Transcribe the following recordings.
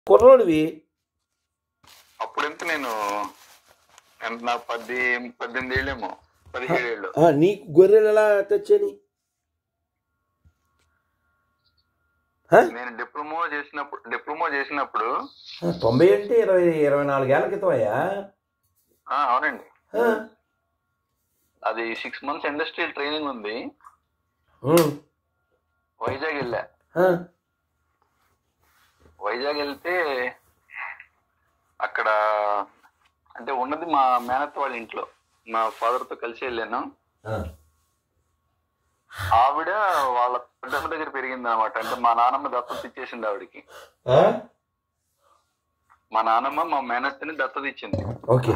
కుర్రోడివి అప్పుడెంత నేను ఎంత నా పది పద్దెనిమిది ఏళ్ళేమో పదిహేడు ఏళ్ళు ఆ, నీకు గొర్రెలు ఎలా తెచ్చని నేను డిప్లొమా చేసినప్పుడు డిప్లొమా చేసినప్పుడు తొంభై అంటే ఇరవై ఇరవై నాలుగేళ్ల క్రితం అయ్యా ఆ, అవునండి ఆ, అది సిక్స్ మంత్స్ ఇండస్ట్రియల్ ట్రైనింగ్ ఉంది ఉమ్, వైజాగ్ వెళ్ళా ఆ, వైజాగ్ వెళ్తే అక్కడ అంటే ఉన్నది మా మేనత్ వాళ్ళ ఇంట్లో మా ఫాదర్ తో కలిసి వెళ్ళాను ఆ, ఆవిడ వాళ్ళ పెద్దమ్మ దగ్గర పెరిగింది అనమాట అంటే మా నాన్నమ్మ దత్తత ఇచ్చేసింది ఆవిడకి ఆ? మా నాన్నమ్మ మా మేనత్తని దత్తత ఇచ్చింది ఓకే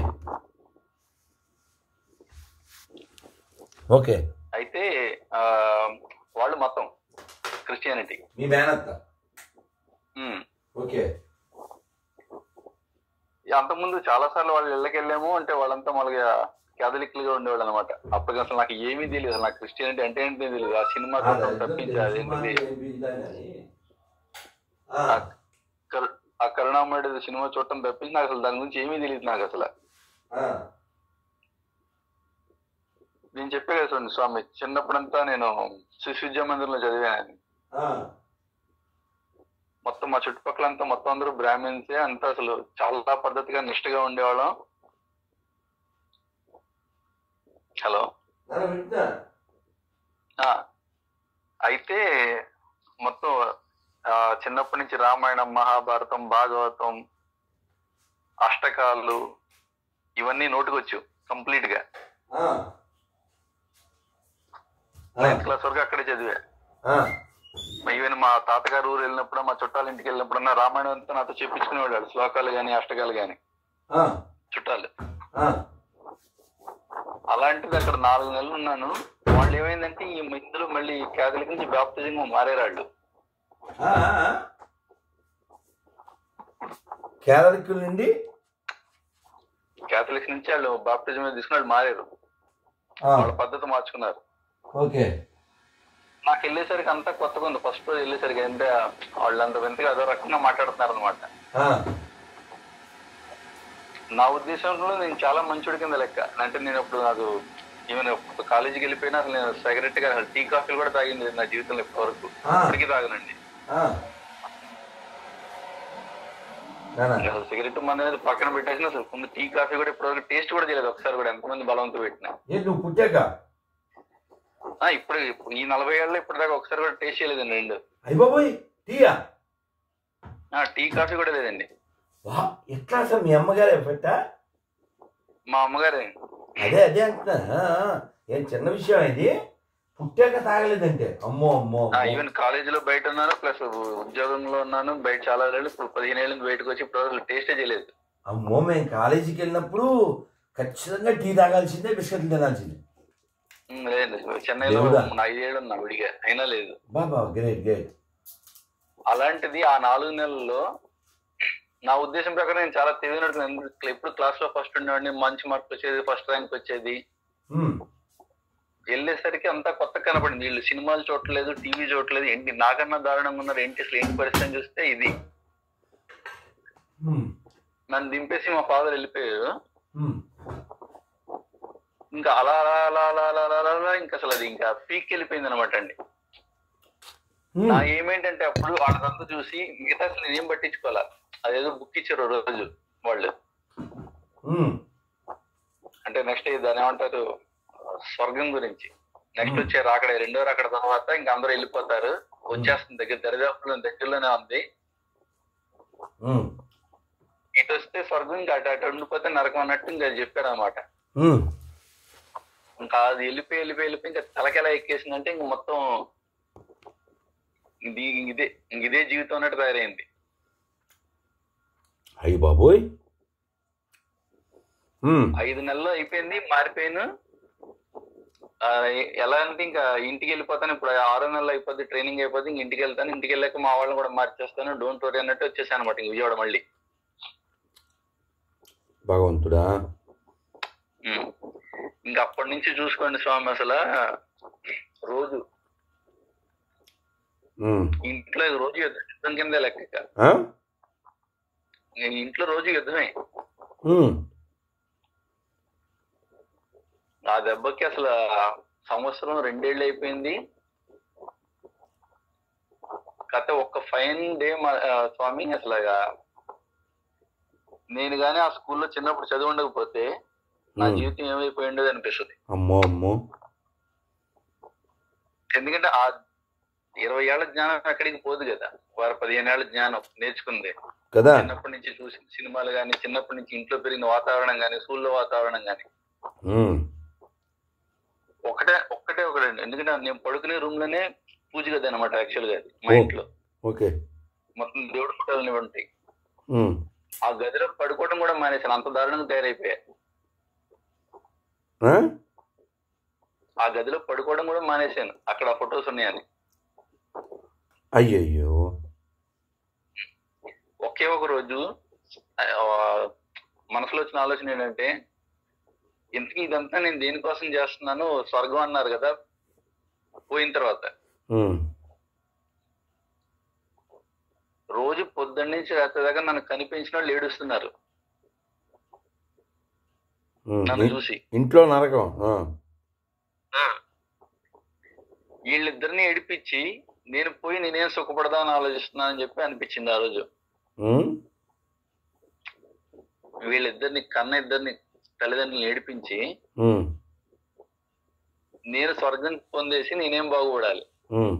ఓకే అయితే ఆ, వాళ్ళు మొత్తం క్రిస్టియానిటీ మీ మేనత్త ఉమ్. ఓకే అంతకుముందు చాలా సార్లు వాళ్ళ ఇళ్ళకి వెళ్ళాము అంటే వాళ్ళంతా మామూలుగా క్యాథలిక్లుగా ఉండేవాళ్ళు అనమాట అప్పటికి అసలు నాకు ఏమీ తెలియదు అసలు నాకు క్రిస్టియానిటీ అంటే ఏంటి తెలియదు ఆ సినిమా చూడటం తప్పించి అదేంటిది ఆ కరు- ఆ కరుణామయుడు సినిమా చూడటం తప్పించి నాకు అసలు దాని గురించి ఏమీ తెలియదు నాకు అసలు నేను చెప్పే కదా చూడండి స్వామి చిన్నప్పుడంతా నేను శిశు విద్యా మందిరంలో చదివాను మొత్తం మా చుట్టుపక్కలంతా మొత్తం అందరూ బ్రాహ్మిన్సే అంతా అసలు చాలా పద్ధతిగా నిష్ఠగా ఉండేవాళ్ళం హలో ఆ, అయితే మొత్తం ఆ, చిన్నప్పటి నుంచి రామాయణం మహాభారతం భాగవతం అష్టకాలు ఇవన్నీ నోటుకొచ్చు కంప్లీట్ గా నైన్త్ క్లాస్ వరకు అక్కడే చదివా ఈవెన్ మా తాతగారు ఊరు వెళ్ళినప్పుడు మా చుట్టాల ఇంటికి వెళ్ళినప్పుడు రామాయణం అంతా నాతో చెప్పించుకునేవాళ్ళు శ్లోకాలు గాని అష్టకాలు గాని చుట్టాలు అలాంటిది అక్కడ నాలుగు నెలలు ఉన్నాను వాళ్ళు ఏమైందంటే ఈ ఇందులో మళ్ళీ క్యాథలిక్ నుంచి బాప్తిజం మారేరాళ్ళు కేదరికుల నుండి క్యాథలిక్స్ నుంచి వాళ్ళు బాప్తిజం తీసుకుని వాళ్ళు మారారు ఆ, వాళ్ళ పద్ధతి మార్చుకున్నారు ఓకే నాకు వెళ్ళేసరికి అంతా కొత్తగా ఉంది ఫస్ట్ రోజు వెళ్ళేసరికి అంటే వాళ్ళంత వింతగా అదో రకంగా మాట్లాడుతున్నారు అనమాట ఆ, నా ఉద్దేశంలో నేను చాలా మంచోడి కింద లెక్క అంటే నేను ఇప్పుడు నాకు ఈవెన్ కాలేజీకి వెళ్ళిపోయినా అసలు నేను సిగరెట్ గా టీ కాఫీలు కూడా తాగింది లేదు నా జీవితంలో ఇప్పటి వరకు ఆ. ఇప్పటికీ తాగనండి ఆ. నానా, అసలు సిగరెట్ మంది అనేది పక్కన పెట్టేసిన అసలు ముందు టీ కాఫీ కూడా ఇప్పటివరకు టేస్ట్ కూడా చేయలేదు ఒకసారి కూడా ఎంతమంది బలవంతం పెట్టినా ఏంటి నువ్వు పుట్టాక ఆ, ఇప్పుడు ఈ నలభై ఏళ్ళలో ఇప్పటిదాకా ఒకసారి కూడా టేస్ట్ చేయలేదండి రెండు అయ్య బాబోయ్ టీయా ఆ, టీ కాఫీ కూడా లేదండి వా ఎట్లా అసలు మీ అమ్మగారే పెట్టా మా అమ్మగారే అదే అదే అంటున్నా ఆ, ఆ. ఏం చిన్న విషయం ఇది పుట్టాక తాగలేదంటే అమ్మో అమ్మో ఆ, అమ్మో. ఈవెన్ కాలేజీలో బయట ఉన్నాను ప్లస్ ఉద్యోగంలో ఉన్నాను బయట చాలా ఏళ్ళు ఇప్పుడు పదిహేను ఏళ్ళ నుంచి బయటకు వచ్చి ఇప్పుడు అసలు టేస్టే చేయలేదు అమ్మో మేము కాలేజీకి వెళ్ళినప్పుడు ఖచ్చితంగా టీ తాగాల్సిందే బిస్కెట్లు తినాల్సిందే ఉమ్, లేదు చెన్నైలో దేవుడా. నా ఐదేళ్ళు ఉన్నా విడిగా అయినా లేదు బాబా గ్రేట్ గ్రేట్ అలాంటిది ఆ నాలుగు నెలల్లో నా ఉద్దేశం ప్రకారం నేను చాలా తెలియనట్టు ఎప్పుడు క్లాస్ లో ఫస్ట్ ఉండేవాడిని మంచి మార్కులు వచ్చేది ఫస్ట్ ర్యాంక్ వచ్చేది వెళ్ళేసరికి అంతా కొత్త కనపడింది వీళ్ళు సినిమాలు చూడట్లేదు టీవీ చూడట్లేదు ఏంటి నాకన్నా దారుణంగా ఉన్నారు ఏంటి అసలు ఏంటి పరిస్థితి అని చూస్తే ఇది నన్ను దింపేసి మా ఫాదర్ వెళ్ళిపోయారు ఇంకా అలా అలా అలా అలా అలా అలా అలా అలా ఇంకా అసలు అది ఇంకా పీక్ వెళ్ళిపోయింది అనమాట అండి నా ఏమేంటంటే అప్పుడు వాళ్ళదంతా చూసి మిగతా అసలు నేనేం పట్టించుకోవాలా అదేదో బుక్ ఇచ్చారు ఓ రోజు వాళ్ళు అంటే నెక్స్ట్ దాని ఏమంటారు స్వర్గం గురించి నెక్స్ట్ వచ్చే రాకడ రెండో రాకడ తర్వాత ఇంకా అందరూ వెళ్ళిపోతారు వచ్చేస్తుంది దగ్గర దరిదాపులో దగ్గరలోనే ఉంది ఇటు వస్తే స్వర్గం ఇంకా అటు అటు ఉండిపోతే నరకం అన్నట్టు ఇంకా చెప్పారు అనమాట ఇంకా అది వెళ్ళిపోయి వెళ్ళిపోయి వెళ్ళిపోయి ఇంకా తలకెలా ఎక్కేసిందంటే ఇంక మొత్తం ఇది ఇదే ఇంక ఇదే జీవితం అన్నట్టు తయారైంది అయ్యి బాబోయ్ ఐదు నెలలు అయిపోయింది మారిపోయాను ఆ, ఎ- ఎలా అంటే ఇంకా ఇంటికి వెళ్ళిపోతాను ఇప్పుడు ఆరో నెలలు అయిపోద్ది ట్రైనింగ్ అయిపోద్ది ఇంక ఇంటికి వెళ్తాను ఇంటికి వెళ్ళాక మా వాళ్ళని కూడా మార్చేస్తాను డోంట్ వరీ అన్నట్టు వచ్చేసాను అనమాట ఇంక విజయవాడ మళ్ళీ భగవంతుడా ఉమ్. ఇంకా అప్పటి నుంచి చూసుకోండి స్వామి అసలు రోజు ఉమ్. ఇంట్లో రోజు యుద్ధం కింద లెక్క ఇక. ఆ? ఇంట్లో రోజు యుద్ధమే ఉమ్, ఆ దెబ్బకి అసలు ఆ సంవత్సరం రెండేళ్ళు అయిపోయింది కథ ఒక్క ఫైన్ డే మా- ఆ, స్వామి అసలు ఆ నేను గానీ ఆ స్కూల్లో చిన్నప్పుడు చదివి ఉండకపోతే నా ఉమ్. జీవితం ఏమైపోయి ఉండేది అనిపిస్తుంది అమ్మో అమ్మో ఎందుకంటే ఆ ఇరవై ఏళ్ల జ్ఞానం ఎక్కడికి పోదు కదా వారు పదిహేను ఏళ్ల జ్ఞానం నేర్చుకుంది కదా చిన్నప్పటి నుంచి చూసిన సినిమాలు కానీ చిన్నప్పటి నుంచి ఇంట్లో పెరిగిన వాతావరణం కానీ స్కూల్లో వాతావరణం కానీ ఉమ్, ఒకటే ఒక్కటే ఒకటే ఎందుకంటే నేను పడుకునే రూమ్ లోనే పూజ గది అనమాట యాక్చువల్ గా మా ఓ. ఇంట్లో ఓకే మొత్తం దేవుడి ఫోటోలు ఉంటాయి ఉమ్, ఆ గదిలో పడుకోవడం కూడా మానేసాను అంత దారుణంగా తయారైపోయా ఆ? ఆ గదిలో పడుకోవడం కూడా మానేశాను అక్కడ ఫొటోస్ ఉన్నాయని అయ్యయ్యో ఒకే ఒక రోజు ఆ, మనసులో వచ్చిన ఆలోచన ఏంటంటే ఇంతకీ ఇదంతా నేను దేనికోసం చేస్తున్నాను స్వర్గం అన్నారు కదా పోయిన తర్వాత ఉమ్, రోజు పొద్దున్న నుంచి రాత్రి దాకా నన్ను కనిపించిన వాళ్ళు ఏడుస్తున్నారు ఉమ్. నన్ను చూసి ఇంట్లో నరకం ఆ. వీళ్ళిద్దరిని ఏడిపించి నేను పోయి నేనేం సుఖపడదామని ఆలోచిస్తున్నానని చెప్పి అనిపించింది ఆ రోజు ఉమ్, వీళ్ళిద్దరిని కన్న ఇద్దరిని తల్లిదండ్రులు ఏడిపించి ఉమ్, నేను స్వర్గం పొందేసి నేనేం బాగుపడాలి ఉమ్.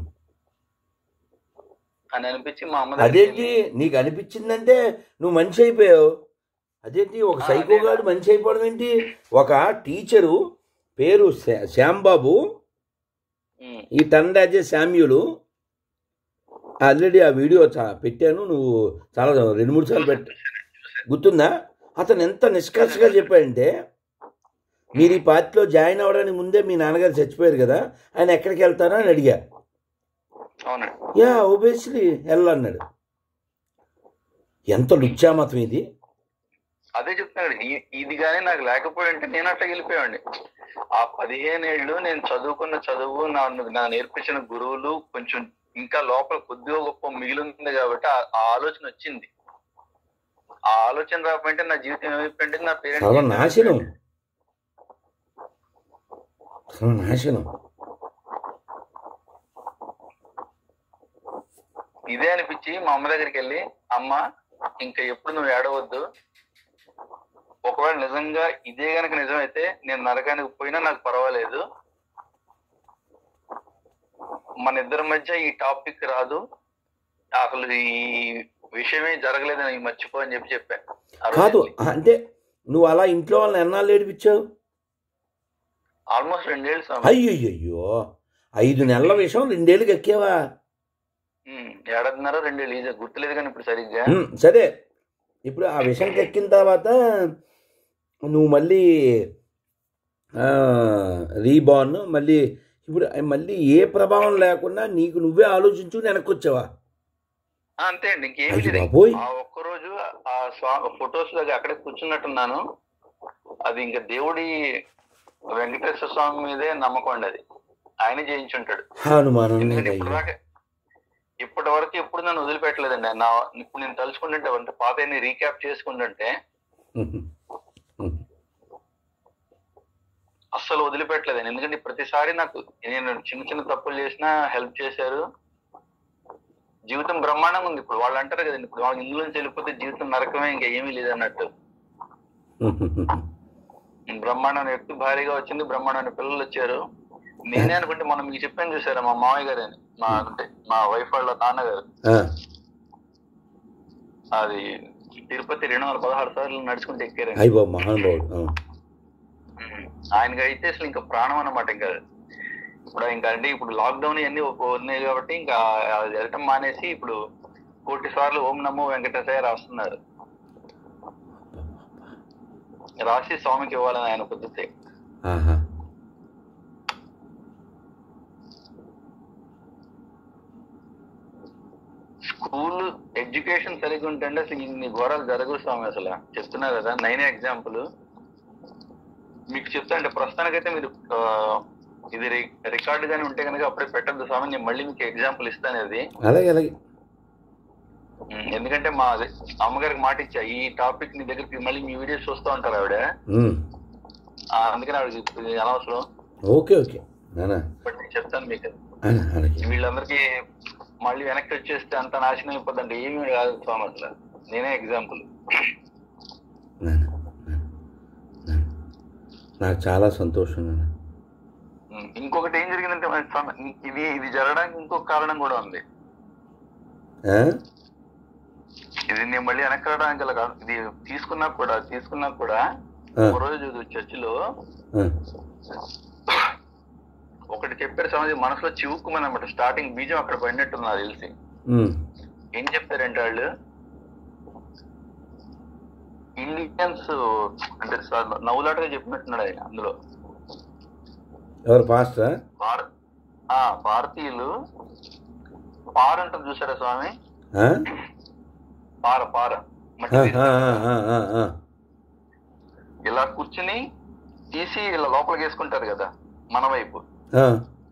అని అనిపించి మా అమ్మ దగ్గరికి అదేంటి నీకు అనిపించిందంటే నువ్వు మనిషి అయిపోయావు అదేంటి ఒక ఆ, సైకోగాడు మనిషి అయిపోవడం ఏంటి ఒక టీచరు పేరు శా- శ్యాంబాబు ఉమ్, ఈ తండ్రి శామ్యులు ఆల్రెడీ ఆ వీడియో చా- పెట్టాను నువ్వు చాలా రెండు మూడు సార్లు పెట్ట గుర్తుందా అతను ఎంత నిష్కర్షగా చెప్పాడంటే మీరు ఈ పార్టీలో జాయిన్ అవ్వడానికి ముందే మీ నాన్నగారు చచ్చిపోయారు కదా ఆయన ఎక్కడికి వెళ్తారా అని అడిగా అవునండి యా ఒబేస్లీ హెల్ అన్నాడు ఎంత లుచ్చామతం ఇది అదే చెప్తున్నాడు ఈ- ఇది కానీ నాకు లేకపోయి ఉంటే నేను అట్లా వెళ్ళిపోయాడిని ఆ పదిహేను ఏళ్ళు నేను చదువుకున్న చదువు నన్ను నా నేర్పించిన గురువులు కొంచెం ఇంకా లోపల కొద్దిగా గొప్ప మిగిలింది కాబట్టి ఆ ఆ ఆలోచన వచ్చింది ఆ ఆలోచన రాకపోయింటే నా జీవితం ఏమైపోయింది నా సర్వ పేరెంట్స్ నాశనం సర్వ నాశనం ఇదే అనిపించి మా అమ్మ దగ్గరికి వెళ్ళి అమ్మ ఇంకా ఎప్పుడు నువ్వు ఏడవద్దు ఒకవేళ నిజంగా ఇదే గనక నిజమైతే నేను నరకానికి పోయినా నాకు పర్వాలేదు మన ఇద్దరి మధ్య ఈ టాపిక్ రాదు అసలు ఈ విషయమే జరగలేదని మర్చిపో అని చెప్పి చెప్పా ఆ రోజు కాదు వెళ్ళి. అంటే నువ్వు అలా ఇంట్లో వాళ్ళని ఎన్నాళ్ళు ఏడిపించావు ఆల్మోస్ట్ రెండేళ్ళు స్వామి అయ్యయ్యో ఐదు నెలల విషయం రెండేళ్ళకి ఎక్కేవా ఉమ్, ఏడాదిన్నర రెండేళ్ళు ఈజీ గుర్తులేదు కానీ ఇప్పుడు సరిగ్గా ఉమ్, సరే ఇప్పుడు ఆ విషయంకి ఎక్కిన తర్వాత నువ్వు మళ్ళీ రీబార్న్ మళ్ళీ ఇప్పుడు మళ్ళీ ఏ ప్రభావం లేకుండా నీకు నువ్వే ఆలోచించు వెనక్కి వచ్చావా ఆ, అంతే అండి ఇంకేమీ అయ్య లేదు బాబోయ్. ఆ ఒక్క రోజు ఆ స్వా- ఫొటోస్ దగ్గర అక్కడే కూర్చున్నట్టున్నాను అది ఇంకా దేవుడి వెంకటేశ్వర స్వామి మీదే నమ్మకం అండి అది ఆయన చేయించుంటాడు హనుమానం ఎందుకంటే అయ్యో ఇప్పుడు దాకా ఇప్పటి వరకు ఎప్పుడు నన్ను వదిలిపెట్టలేదండి నా ఇప్పుడు నేను తలుచుకుంటుంటే అంటే పాత రీక్యాప్ చేసుకుంటుంటే అస్సలు వదిలిపెట్టలేదండి ఎందుకంటే ప్రతిసారి నాకు నేను చిన్న చిన్న తప్పులు చేసినా హెల్ప్ చేశారు జీవితం బ్రహ్మాండంగా ఉంది ఇప్పుడు వాళ్ళు అంటారు కదండి ఇప్పుడు వాళ్ళకి ఇందులో నుంచి వెళ్ళిపోతే జీవితం నరకమే ఇంకా ఏమీ లేదన్నట్టు బ్రహ్మాండం వ్యక్తి భారీగా వచ్చింది బ్రహ్మాండమైన పిల్లలు వచ్చారు నేనే అనుకుంటే మనం మీకు చెప్పాను చూసారా మా మామయ్య గారు అని మా అంటే మా వైఫ్ వాళ్ళ నాన్నగారు అది తిరుపతి రెండు వందల పదహారు సార్లు నడుచుకుంటూ ఎక్కారండి అయ్యి బాబు మహానుభావుడు ఆ. ఆయనకి అయితే అసలు ఇంకా ప్రాణం అన్నమాట ఇంకా ఇప్పుడు ఇంకా అంటే ఇప్పుడు లాక్డౌన్ ఇవన్నీ ఒక- ఉన్నాయి కాబట్టి ఇంకా అది వెళ్ళటం మానేసి ఇప్పుడు కోటి సార్లు ఓం నమో వెంకటేశయ్య రాస్తున్నారు రాసి స్వామికి ఇవ్వాలని ఆయన కుదిరితే ఆహా స్కూల్ ఎడ్యుకేషన్ సరిగ్గా ఉంటే అసలు ఇన్ని ఘోరాలు జరగవు స్వామి అసలు చెప్తున్నా కదా నైన్ ఎగ్జాంపుల్ మీకు చెప్తా అంటే ప్రస్తుతానికైతే మీరు ఆ, ఇది రికార్డు గానీ ఉంటే కనుక అప్పుడే పెట్టద్దు స్వామి నేను మళ్ళీ మీకు ఎగ్జాంపుల్ ఇస్తాను అది అలాగే అలాగే ఉమ్, ఎందుకంటే మా అదే అమ్మగారికి మాట ఇచ్చా ఈ టాపిక్ నీ దగ్గరికి మళ్ళీ మీ వీడియోస్ చూస్తూ ఉంటారు ఆవిడ ఉమ్. ఆ, అందుకని ఆవిడకి ఇది అనవసరం ఓకే ఓకే నానా బట్ నేను చెప్తాను మీకు అలా అలాగే వీళ్ళందరికీ మళ్ళీ వెనక్కి వచ్చేస్తే అంత నాశనం అయిపోద్దంటే ఏమీ కాదు స్వామి అసలు నేనే ఎగ్జాంపుల్ నాన్న నాన్న, నాన్న. నాకు చాలా సంతోషం నాన్న ఉమ్, ఇంకొకటి ఏం జరిగిందంటే మన స్వామి, ఇది ఇది జరగడానికి ఇంకొక కారణం కూడా ఉంది ఆ? ఇది నేను మళ్ళీ వెనక్కి రావడానికి గల కారణం ఇది తీసుకున్నా కూడా తీసుకున్నా కూడా ఆ, ఒక రోజు చర్చిలో ఆ, ఒకటి చెప్పారు సమాజం మనసులో చివుక్కుమని అనమాట స్టార్టింగ్ బీజం అక్కడ పడినట్టుంది నాకు తెలిసి ఉమ్, ఏం చెప్పారంటే వాళ్ళు ఇండియన్స్ అంటే స- నవ్వులాటగా చెప్పినట్టున్నాడు ఆయన అందులో ఎవరు పాస్టరా భారత్ ఆ భారతీయులు పార ఉంటుంది చూసారా స్వామి ఆ? పార పార మట్టి ఆ, తీసి ఆ, ఆ, ఆ, ఆ, ఆ. ఇలా కూర్చుని తీసి ఇలా లోపలికి వేసుకుంటారు కదా మన వైపు ఆ,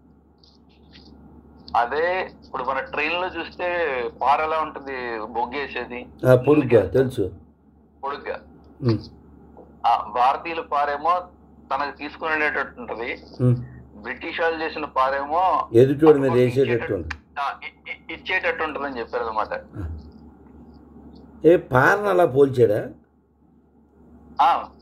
అదే ఇప్పుడు మన ట్రైన్ లో చూస్తే పార ఎలా ఉంటుంది బొగ్గేసేది ఆ, పొడుగ్గా తెలుసు పొడుగ్గా ఉమ్, ఆ భారతీయుల పారేమో తనకు తీసుకునేటట్టు ఉంటది ఉమ్. బ్రిటిష్ వాళ్ళు చేసిన పారేమో ఎదుటోడి మీద వేసేటట్టు ఉంది. ఆ, ఇ- ఇ- ఇచ్చేటట్టు ఉంటుందని చెప్పారు అనమాట ఏ పారను అలా పోల్చాడా